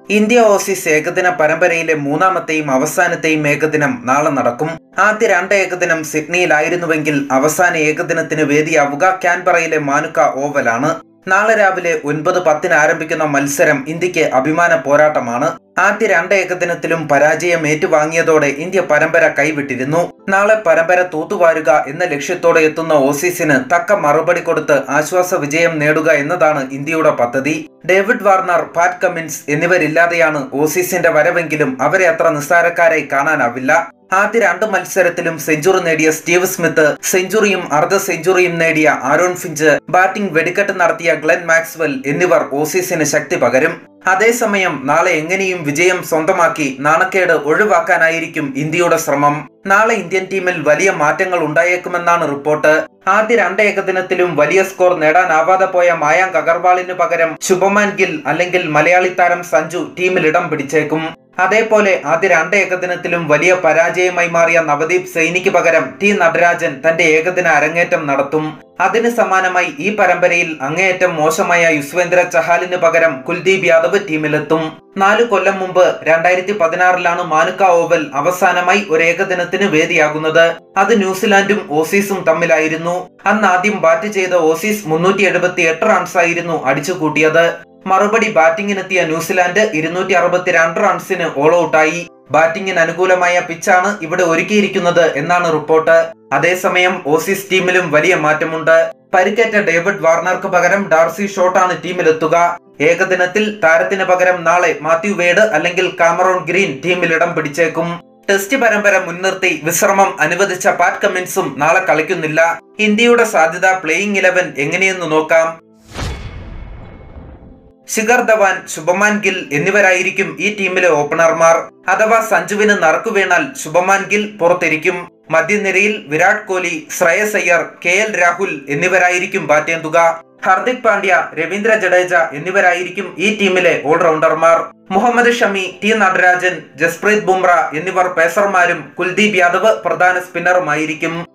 India Aussies ഏകദിന പരമ്പരയിലെ മൂന്നാമത്തെയും അവസാനത്തെയും ഏകദിനം നാളെ നടക്കും ആദ്യ രണ്ട് ഏകദിനം സിഡ്നിയിലായിരുന്നുവെങ്കിൽ അവസാന ഏകദിനത്തിന് വേദിയാവുക ക്യാൻബറയിലെ മാനുക്ക ഓവലാണ് നാളെ രാവിലെ ഒൻപത് പത്തിന് ആരംഭിക്കുന്ന മത്സരം ഇന്ത്യക്ക് അഭിമാന പോരാട്ടമാണ് ആദ്യ രണ്ട് ഏകദിനത്തിലും പരാജയം ഏറ്റുവാങ്ങിയതോടെ ഇന്ത്യ പരമ്പര കൈവിട്ടിരുന്നു നാളെ പരമ്പര തൂത്തുവാരുക എന്ന ലക്ഷ്യത്തോടെ എത്തുന്ന ഓസീസിന് തക്ക മറുപടി കൊടുത്ത് ആശ്വാസ വിജയം നേടുക എന്നതാണ് ഇന്ത്യയുടെ പദ്ധതി ഡേവിഡ് വാർണർ പാറ്റ് കമ്മിൻസ് എന്നിവരില്ലാതെയാണ് ഓസീസിന്റെ വരവെങ്കിലും അവരെ അത്ര നിസ്സാരക്കാരായി കാണാനാവില്ല ആദ്യ രണ്ട് മത്സരത്തിലും സെഞ്ചുറി നേടിയ സ്റ്റീവ് സ്മിത്ത് സെഞ്ചുറിയും അർദ്ധ സെഞ്ചുറിയും നേടിയ ആരോൺ ഫിഞ്ച് ബാറ്റിംഗ് വെടിക്കെട്ട് നടത്തിയ ഗ്ലെൻ മാക്സ്വെൽ എന്നിവർ ഓസീസിന് ശക്തി പകരും അതേസമയം നാളെ എങ്ങനെയും വിജയം സ്വന്തമാക്കി നാണക്കേട് ഒഴിവാക്കാനായിരിക്കും ഇന്ത്യയുടെ ശ്രമം നാളെ ഇന്ത്യൻ ടീമിൽ വലിയ മാറ്റങ്ങൾ ഉണ്ടായേക്കുമെന്നാണ് റിപ്പോർട്ട് ആദ്യ രണ്ട് ഏകദിനത്തിലും വലിയ സ്കോർ നേടാനാവാതെ പോയ മായാങ്ക് അഗർവാളിന് പകരം ശുഭമാൻ ഗിൽ അല്ലെങ്കിൽ മലയാളി താരം സഞ്ജു ടീമിൽ ഇടം പിടിച്ചേക്കും അതേപോലെ ആദ്യ രണ്ട് ഏകദിനത്തിലും വലിയ പരാജയമായി മാറിയ നവദീപ് സൈനിക്ക് പകരം ടി നടരാജൻ തന്റെ ഏകദിന അരങ്ങേറ്റം നടത്തും അതിന് സമാനമായി ഈ പരമ്പരയിൽ അങ്ങേയറ്റം മോശമായ യുസ്വേന്ദ്ര ചഹാലിന് പകരം കുൽദീപ് യാദവ് ടീമിലെത്തും നാലു കൊല്ലം മുമ്പ് രണ്ടായിരത്തി പതിനാറിലാണ് മാനുക്ക ഓവൽ അവസാനമായി ഒരു ഏകദിനത്തിന് വേദിയാകുന്നത് അത് ന്യൂസിലാൻഡും ഓസീസും തമ്മിലായിരുന്നു അന്ന് ആദ്യം ബാറ്റ് ചെയ്ത ഓസീസ് മുന്നൂറ്റി എഴുപത്തി എട്ട് റൺസായിരുന്നു അടിച്ചുകൂട്ടിയത് മറുപടി ബാറ്റിംഗിനെത്തിയ ന്യൂസിലാൻഡ് ഇരുന്നൂറ്റി അറുപത്തിരണ്ട് റൺസിന് ഓൾ ഔട്ടായി ബാറ്റിംഗിന് അനുകൂലമായ പിച്ചാണ് ഇവിടെ ഒരുക്കിയിരിക്കുന്നത് എന്നാണ് റിപ്പോർട്ട് അതേസമയം ഓസീസ് ടീമിലും വലിയ മാറ്റമുണ്ട് പരിക്കേറ്റ ഡേവിഡ് വാർണർക്ക് പകരം ഡാർസി ഷോട്ടാണ് ടീമിലെത്തുക ഏകദിനത്തിൽ താരത്തിന് പകരം നാളെ മാത്യു വേഡ് അല്ലെങ്കിൽ കാമറോൺ ഗ്രീൻ ടീമിൽ ഇടം പിടിച്ചേക്കും ടെസ്റ്റ് പരമ്പര മുൻനിർത്തി വിശ്രമം അനുവദിച്ച പാറ്റ് കമ്മിൻസും നാളെ കളിക്കുന്നില്ല ഇന്ത്യയുടെ സാധ്യത പ്ലേയിങ് ഇലവൻ എങ്ങനെയെന്ന് നോക്കാം ശിഖർ ധവാൻ ശുഭമാൻ ഗിൽ എന്നിവരായിരിക്കും ഈ ടീമിലെ ഓപ്പണർമാർ അഥവാ സഞ്ജുവിന് നറുക്കു വീണാൽ ശുഭമാൻ ഗിൽ പുറത്തിരിക്കും മധ്യനിരയിൽ വിരാട് കോഹ്ലി ശ്രേയസ് അയ്യർ കെ എൽ രാഹുൽ എന്നിവരായിരിക്കും ബാറ്റേന്തുക ഹർദിക് പാണ്ഡ്യ രവീന്ദ്ര ജഡേജ എന്നിവരായിരിക്കും ഈ ടീമിലെ ഓൾറൗണ്ടർമാർ മുഹമ്മദ് ഷമി ടി നടരാജൻ ജസ്പ്രീത് ബുംറ എന്നിവർ പേസർമാരും കുൽദീപ് യാദവ് പ്രധാന സ്പിന്നറുമായിരിക്കും